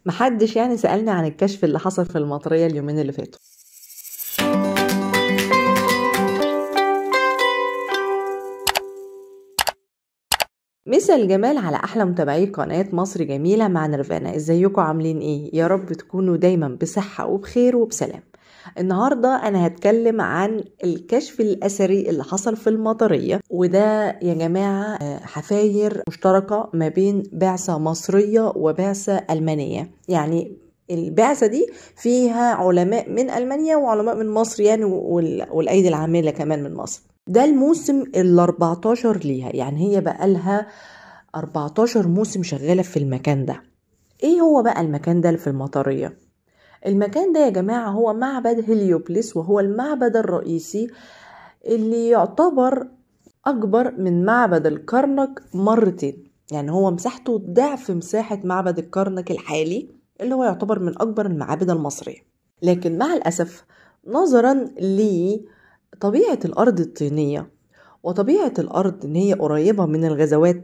محدش يعني سألني عن الكشف اللي حصل في المطرية اليومين اللي فاتوا مسا الجمال على احلى متابعي قناه مصر جميله مع نيرفانا ازيكم عاملين ايه يا رب تكونوا دايما بصحه وبخير وبسلام النهارده انا هتكلم عن الكشف الاثري اللي حصل في المطريه وده يا جماعه آه، حفاير مشتركه ما بين بعثه مصريه وبعثه المانيه يعني البعثه دي فيها علماء من المانيا وعلماء من مصر يعني وال- والايدي العامله كمان من مصر ده الموسم ال 14 ليها يعني هي بقالها 14 موسم شغالة في المكان ده ايه هو بقى المكان ده اللي في المطرية المكان ده يا جماعة هو معبد هليوبلس وهو المعبد الرئيسي اللي يعتبر أكبر من معبد الكرنك مرتين يعني هو مساحته ضعف مساحة معبد الكرنك الحالي اللي هو يعتبر من أكبر المعابد المصرية لكن مع الأسف نظرا لطبيعة الأرض الطينية وطبيعة الأرض إن هي قريبة من الغزوات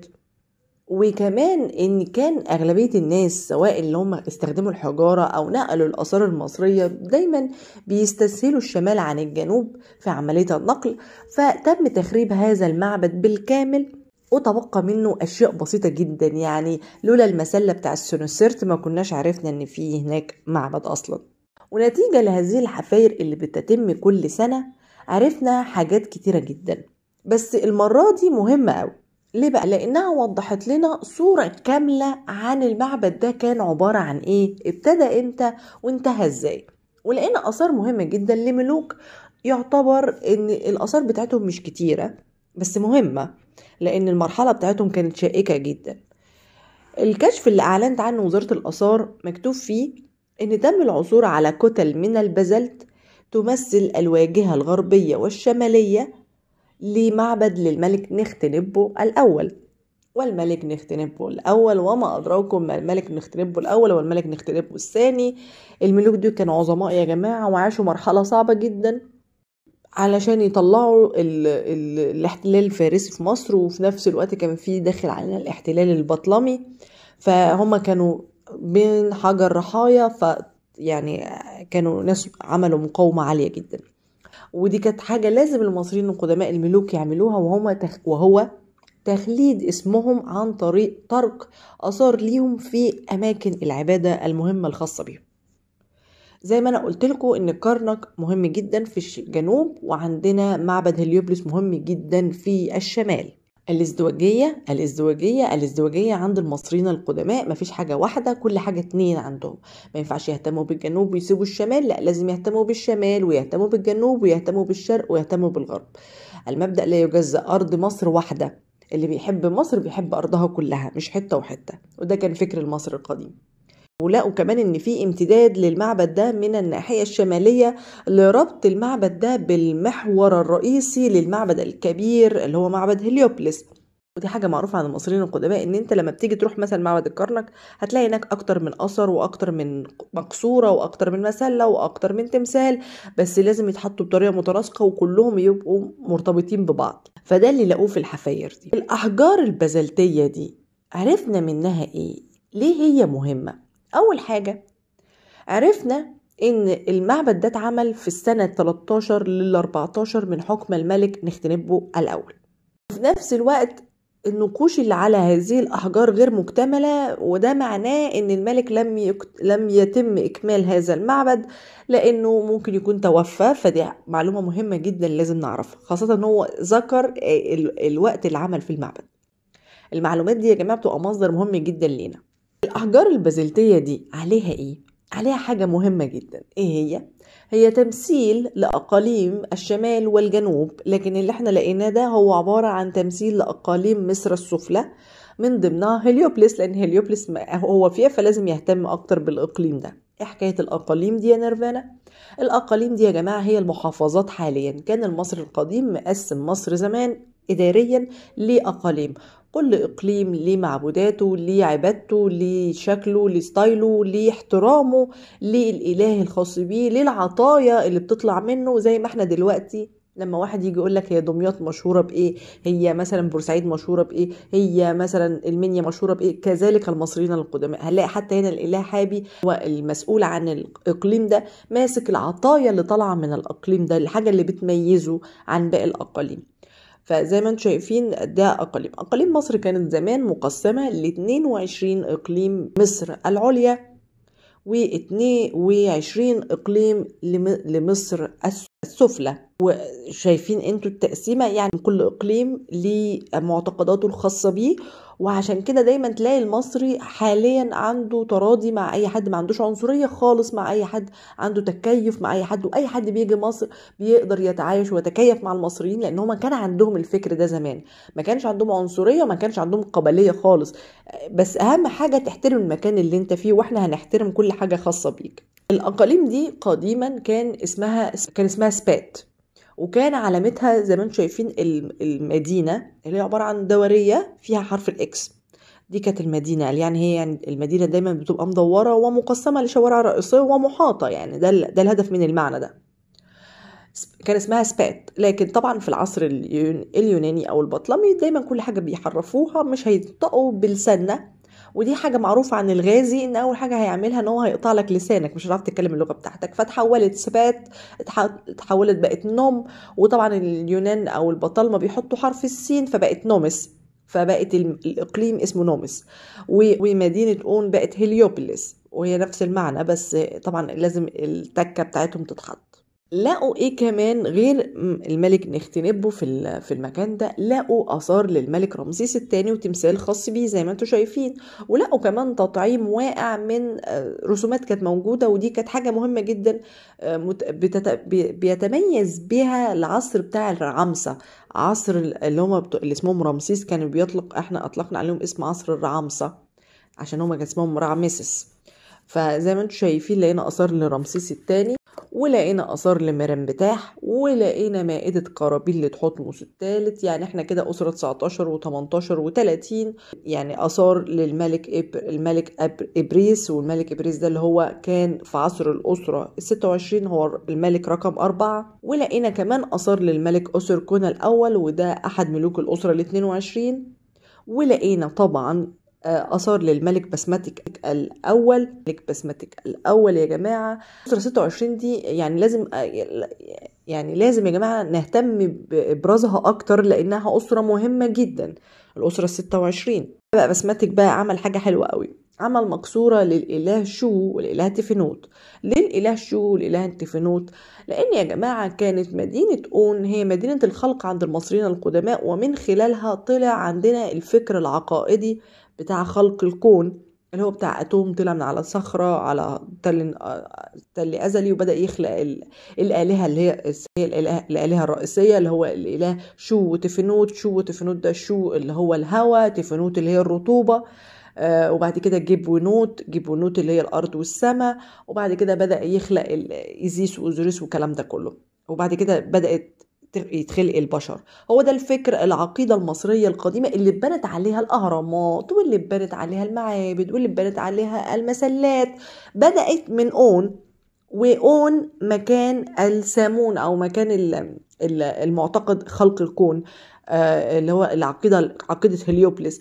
وكمان ان كان اغلبيه الناس سواء اللي هم استخدموا الحجاره او نقلوا الاثار المصريه دايما بيستسهلوا الشمال عن الجنوب في عمليه النقل فتم تخريب هذا المعبد بالكامل وتبقى منه اشياء بسيطه جدا يعني لولا المسله بتاع السونوسيرت ما كناش عرفنا ان في هناك معبد اصلا ونتيجه لهذه الحفاير اللي بتتم كل سنه عرفنا حاجات كتيره جدا بس المره دي مهمه قوي ليه بقى؟ لأنها وضحت لنا صورة كاملة عن المعبد ده كان عبارة عن إيه؟ ابتدى إمتى وانتهى إزاي؟ ولقينا آثار مهمة جدا لملوك يعتبر إن الآثار بتاعتهم مش كتيرة بس مهمة لأن المرحلة بتاعتهم كانت شائكة جدا. الكشف اللي أعلنت عنه وزارة الآثار مكتوب فيه إن تم العثور على كتل من البازلت تمثل الواجهة الغربية والشمالية لمعبد للملك نختنبو الأول والملك نختنبو الأول وما أدراكم ما الملك نختنبو الأول والملك نختنبو الثاني الملوك دول كانوا عظماء يا جماعة وعاشوا مرحلة صعبة جدا علشان يطلعوا ال ال الاحتلال الفارسي في مصر وفي نفس الوقت كان في داخل علينا الاحتلال البطلمي فهم كانوا بين حجر رحايا ف يعني كانوا ناس عملوا مقاومة عالية جدا ودي كانت حاجة لازم المصريين القدماء الملوك يعملوها وهم تخ... وهو تخليد اسمهم عن طريق ترك آثار ليهم في أماكن العبادة المهمة الخاصة بيهم زي ما أنا قلت لكم إن الكرنك مهم جدا في الجنوب وعندنا معبد هليوبلس مهم جدا في الشمال الازدواجية الازدواجية الازدواجية عند المصريين القدماء مفيش حاجة واحدة كل حاجة اتنين عندهم ما ينفعش يهتموا بالجنوب ويسيبوا الشمال لا لازم يهتموا بالشمال ويهتموا بالجنوب ويهتموا بالشرق ويهتموا بالغرب المبدأ لا يجزأ أرض مصر واحدة اللي بيحب مصر بيحب أرضها كلها مش حتة وحتة وده كان فكر المصري القديم ولقوا كمان ان في امتداد للمعبد ده من الناحيه الشماليه لربط المعبد ده بالمحور الرئيسي للمعبد الكبير اللي هو معبد هليوبلس ودي حاجة معروفة عن المصريين القدماء ان انت لما بتيجي تروح مثلا معبد الكرنك هتلاقي هناك اكتر من اثر واكتر من مقصورة واكتر من مسلة واكتر من تمثال بس لازم يتحطوا بطريقة متناسقة وكلهم يبقوا مرتبطين ببعض فده اللي لقوه في الحفاير دي الاحجار البازلتية دي عرفنا منها ايه ليه هي مهمة اول حاجة عرفنا ان المعبد ده اتعمل في السنة 13 لل 14 من حكم الملك نختنبو الاول في نفس الوقت النقوش اللي على هذه الأحجار غير مكتملة وده معناه إن الملك لم يكت... لم يتم إكمال هذا المعبد لأنه ممكن يكون توفى فدي معلومة مهمة جدا لازم نعرفها خاصة إن هو ذكر ال... الوقت اللي عمل في المعبد المعلومات دي يا جماعة بتبقى مصدر مهم جدا لينا الأحجار البازلتية دي عليها إيه؟ عليها حاجة مهمة جدا إيه هي؟ هي تمثيل لأقاليم الشمال والجنوب لكن اللي احنا لقيناه ده هو عبارة عن تمثيل لأقاليم مصر السفلى من ضمنها هليوبلس لأن هليوبلس هو فيها فلازم يهتم أكتر بالإقليم ده ايه حكاية الأقاليم دي يا نيرفانا؟ الأقاليم دي يا جماعة هي المحافظات حاليا كان المصري القديم مقسم مصر زمان إداريا لأقاليم كل إقليم ليه معبوداته ليه عبادته ليه شكله ليه ستايله ليه احترامه ليه الإله الخاص بيه ليه العطايا اللي بتطلع منه زي ما احنا دلوقتي لما واحد يجي يقول لك هي دمياط مشهوره بايه هي مثلا بورسعيد مشهوره بايه هي مثلا المنيا مشهوره بايه كذلك المصريين القدماء هنلاقي حتى هنا الاله حابي هو المسؤول عن الاقليم ده ماسك العطايا اللي طالعه من الاقليم ده الحاجه اللي بتميزه عن باقي الاقاليم فزي ما انتم شايفين ده اقاليم اقاليم مصر كانت زمان مقسمه ل 22 اقليم مصر العليا و22 اقليم لمصر السفلى وشايفين انتوا التقسيمه يعني كل اقليم ليه معتقداته الخاصه بيه وعشان كده دايما تلاقي المصري حاليا عنده تراضي مع اي حد ما عندوش عنصريه خالص مع اي حد عنده تكيف مع اي حد واي حد بيجي مصر بيقدر يتعايش ويتكيف مع المصريين لان هما كان عندهم الفكر ده زمان ما كانش عندهم عنصريه وما كانش عندهم قبليه خالص بس اهم حاجه تحترم المكان اللي انت فيه واحنا هنحترم كل حاجه خاصه بيك الاقاليم دي قديما كان اسمها كان اسمها سبات وكان علامتها زي ما انتم شايفين المدينه اللي هي عباره عن دوريه فيها حرف الاكس دي كانت المدينة يعني هي يعني المدينة دايما بتبقى مدورة ومقسمة لشوارع رئيسية ومحاطة يعني ده, ده الهدف من المعنى ده كان اسمها سبات لكن طبعا في العصر اليوناني او البطلمي دايما كل حاجة بيحرفوها مش هينطقوا بلساننا ودي حاجة معروفة عن الغازي ان اول حاجة هيعملها ان هو هيقطع لك لسانك مش هتعرف تتكلم اللغة بتاعتك فتحولت سبات اتحولت بقت نوم وطبعا اليونان او البطالمة بيحطوا حرف السين فبقت نومس فبقت الاقليم اسمه نومس ومدينة اون بقت هليوبوليس وهي نفس المعنى بس طبعا لازم التكة بتاعتهم تتحط لقوا ايه كمان غير الملك نختنبو في في المكان ده لقوا اثار للملك رمسيس الثاني وتمثال خاص بيه زي ما انتم شايفين ولقوا كمان تطعيم واقع من رسومات كانت موجوده ودي كانت حاجه مهمه جدا بيتميز بها العصر بتاع الرعامسه عصر اللي هم اللي اسمهم رمسيس كانوا بيطلق احنا اطلقنا عليهم اسم عصر الرعامسه عشان هم كان اسمهم رعمسس فزي ما انتم شايفين لقينا اثار لرمسيس الثاني ولقينا اثار لمرن بتاح ولقينا مائده قرابيل لتحتمس الثالث يعني احنا كده اسره 19 و18 و30 يعني اثار للملك إب... الملك أب... ابريس والملك ابريس ده اللي هو كان في عصر الاسره ال 26 هو الملك رقم أربعة ولقينا كمان اثار للملك اسر كونا الاول وده احد ملوك الاسره ال 22 ولقينا طبعا اثار للملك بسمتك الاول ملك بسمتك الاول يا جماعه اسره 26 دي يعني لازم يعني لازم يا جماعه نهتم بابرازها اكتر لانها اسره مهمه جدا الاسره ال 26 بقى بسمتك بقى عمل حاجه حلوه قوي عمل مقصورة للإله شو والإله تفنوت ليه الإله شو والإله تفنوت لأن يا جماعة كانت مدينة أون هي مدينة الخلق عند المصريين القدماء ومن خلالها طلع عندنا الفكر العقائدي بتاع خلق الكون اللي هو بتاع اتوم طلع من على صخره على تل تل ازلي وبدا يخلق ال... الالهه اللي هي هي الالهه الالهه الرئيسيه اللي هو الاله شو وتفنوت شو وتفنوت ده شو اللي هو الهواء تفنوت اللي هي الرطوبه آه وبعد كده جيب ونوت جيب ونوت اللي هي الارض والسماء وبعد كده بدا يخلق ايزيس واوزوريس والكلام ده كله وبعد كده بدات يتخلق البشر هو ده الفكر العقيدة المصرية القديمة اللي اتبنت عليها الأهرامات واللي اتبنت عليها المعابد واللي اتبنت عليها المسلات بدأت من أون وأون مكان السامون أو مكان المعتقد خلق الكون اللي هو العقيدة عقيدة هليوبلس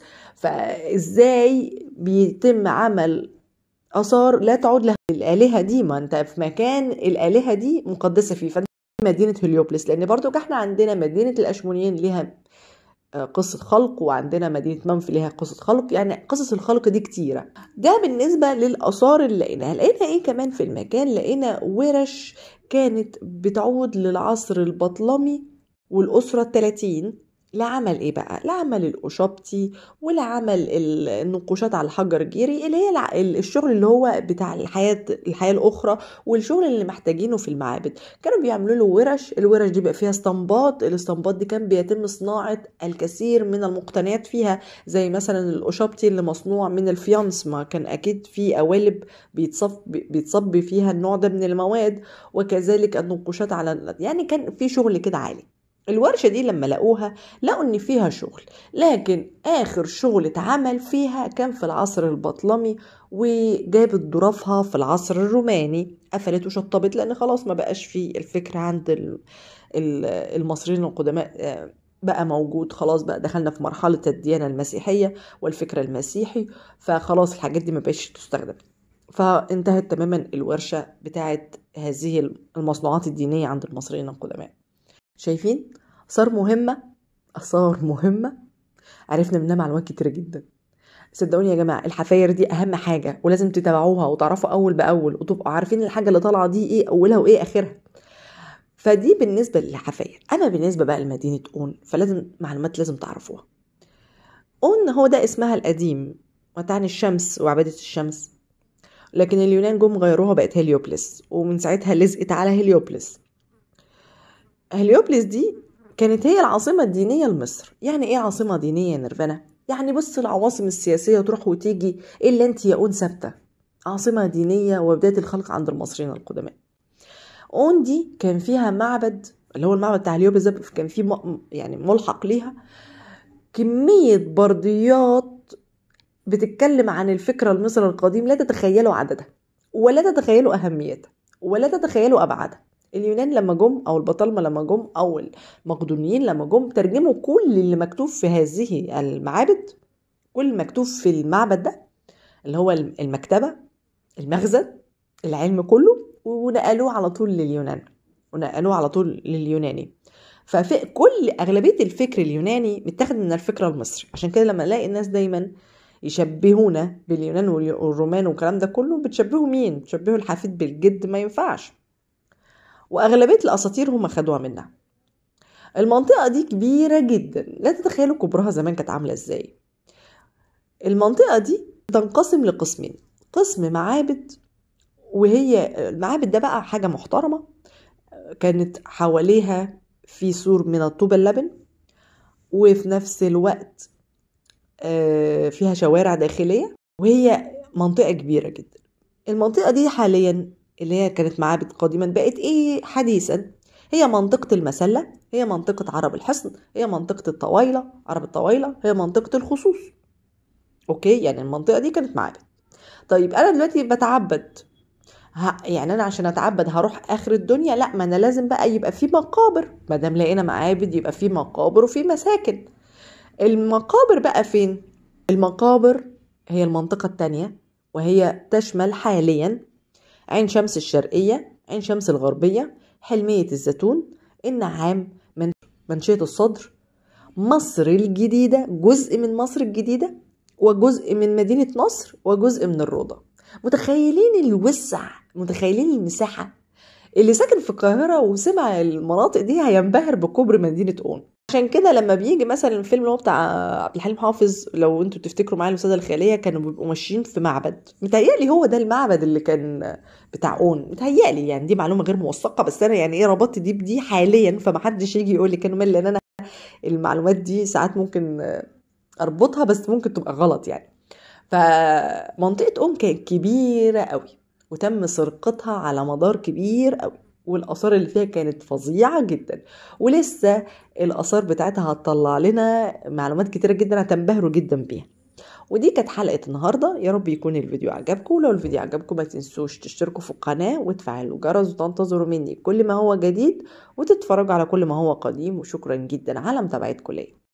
فإزاي بيتم عمل آثار لا تعود لها الآلهة دي ما أنت في مكان الآلهة دي مقدسة فيه فأنت مدينة هليوبلس لأن برضو احنا عندنا مدينة الأشمونيين ليها قصة خلق وعندنا مدينة منف ليها قصة خلق يعني قصص الخلق دي كتيرة ده بالنسبة للآثار اللي لقيناها لقينا ايه كمان في المكان لقينا ورش كانت بتعود للعصر البطلمي والأسرة الثلاثين لعمل ايه بقى لعمل القشبطي ولعمل النقوشات على الحجر الجيري اللي هي الشغل اللي هو بتاع الحياة الحياة الأخرى والشغل اللي محتاجينه في المعابد كانوا بيعملوا له ورش الورش دي بقى فيها اسطمبات الاسطمبات دي كان بيتم صناعة الكثير من المقتنيات فيها زي مثلا القشبطي اللي مصنوع من الفيانس ما كان أكيد في قوالب بيتصب بيتصب فيها النوع ده من المواد وكذلك النقوشات على يعني كان في شغل كده عالي الورشة دي لما لقوها لقوا ان فيها شغل لكن اخر شغل اتعمل فيها كان في العصر البطلمي وجابت ظروفها في العصر الروماني قفلت وشطبت لان خلاص ما بقاش في الفكرة عند ال- ال- المصريين القدماء آه، بقى موجود خلاص بقى دخلنا في مرحلة الديانة المسيحية والفكر المسيحي فخلاص الحاجات دي ما بقتش تستخدم فانتهت تماما الورشة بتاعت هذه المصنوعات الدينية عند المصريين القدماء شايفين آثار مهمة آثار مهمة عرفنا منها معلومات كتيرة جدا صدقوني يا جماعة الحفاير دي أهم حاجة ولازم تتابعوها وتعرفوا أول بأول وتبقوا عارفين الحاجة اللي طالعة دي إيه أولها وإيه آخرها فدي بالنسبة للحفاير أما بالنسبة بقى لمدينة أون فلازم معلومات لازم تعرفوها أون هو ده اسمها القديم وتعني الشمس وعبادة الشمس لكن اليونان جم غيروها بقت هليوبلس ومن ساعتها لزقت على هليوبلس هليوبلس دي كانت هي العاصمة الدينية لمصر يعني ايه عاصمة دينية يا نيرفانا؟ يعني بص العواصم السياسية تروح وتيجي إلا انت يا أون ثابتة عاصمة دينية وبداية الخلق عند المصريين القدماء أون دي كان فيها معبد اللي هو المعبد بتاع هليوبلس ده كان فيه م- يعني ملحق ليها كمية برديات بتتكلم عن الفكرة المصري القديم لا تتخيلوا عددها ولا تتخيلوا أهميتها ولا تتخيلوا أبعادها اليونان لما جم أو البطالمة لما جم أو المقدونيين لما جم ترجموا كل اللي مكتوب في هذه المعابد كل مكتوب في المعبد ده اللي هو المكتبة المخزن العلم كله ونقلوه على طول لليونان ونقلوه على طول لليوناني ففي كل أغلبية الفكر اليوناني متاخد من الفكر المصري عشان كده لما نلاقي الناس دايما يشبهونا باليونان والرومان والكلام ده كله بتشبهوا مين؟ بتشبهوا الحفيد بالجد ما ينفعش وأغلبية الأساطير هم خدوها منها المنطقة دي كبيرة جدا لا تتخيلوا كبرها زمان كانت عاملة ازاي المنطقة دي تنقسم لقسمين قسم معابد وهي المعابد ده بقى حاجة محترمة كانت حواليها في سور من الطوب اللبن وفي نفس الوقت آه، فيها شوارع داخلية وهي منطقة كبيرة جدا المنطقة دي حاليا اللي هي كانت معابد قديما بقت ايه حديثا هي منطقة المسلة هي منطقة عرب الحصن هي منطقة الطويلة عرب الطويلة هي منطقة الخصوص اوكي يعني المنطقة دي كانت معابد طيب انا دلوقتي بتعبد ه... يعني انا عشان اتعبد هروح اخر الدنيا لا ما انا لازم بقى يبقى في مقابر ما دام لقينا معابد يبقى في مقابر وفي مساكن المقابر بقى فين المقابر هي المنطقة التانية وهي تشمل حاليا عين شمس الشرقية عين شمس الغربية حلمية الزيتون النعام من منشية الصدر مصر الجديدة جزء من مصر الجديدة وجزء من مدينة نصر وجزء من الروضة متخيلين الوسع متخيلين المساحة اللي ساكن في القاهرة وسمع المناطق دي هينبهر بكبر مدينة أون عشان كده لما بيجي مثلا الفيلم اللي هو بتاع عبد الحليم حافظ لو انتوا تفتكروا معايا الاستاذه الخياليه كانوا بيبقوا ماشيين في معبد متهيألي هو ده المعبد اللي كان بتاع اون متهيألي يعني دي معلومه غير موثقه بس انا يعني ايه ربطت دي بدي حاليا فمحدش يجي يقول لي كانوا مال لان انا المعلومات دي ساعات ممكن اربطها بس ممكن تبقى غلط يعني فمنطقه اون كانت كبيره قوي وتم سرقتها على مدار كبير قوي والاثار اللي فيها كانت فظيعه جدا ولسه الاثار بتاعتها هتطلع لنا معلومات كتيره جدا هتنبهروا جدا بيها ودي كانت حلقه النهارده يا رب يكون الفيديو عجبكم ولو الفيديو عجبكم ما تنسوش تشتركوا في القناه وتفعلوا الجرس وتنتظروا مني كل ما هو جديد وتتفرجوا على كل ما هو قديم وشكرا جدا على متابعتكم ليا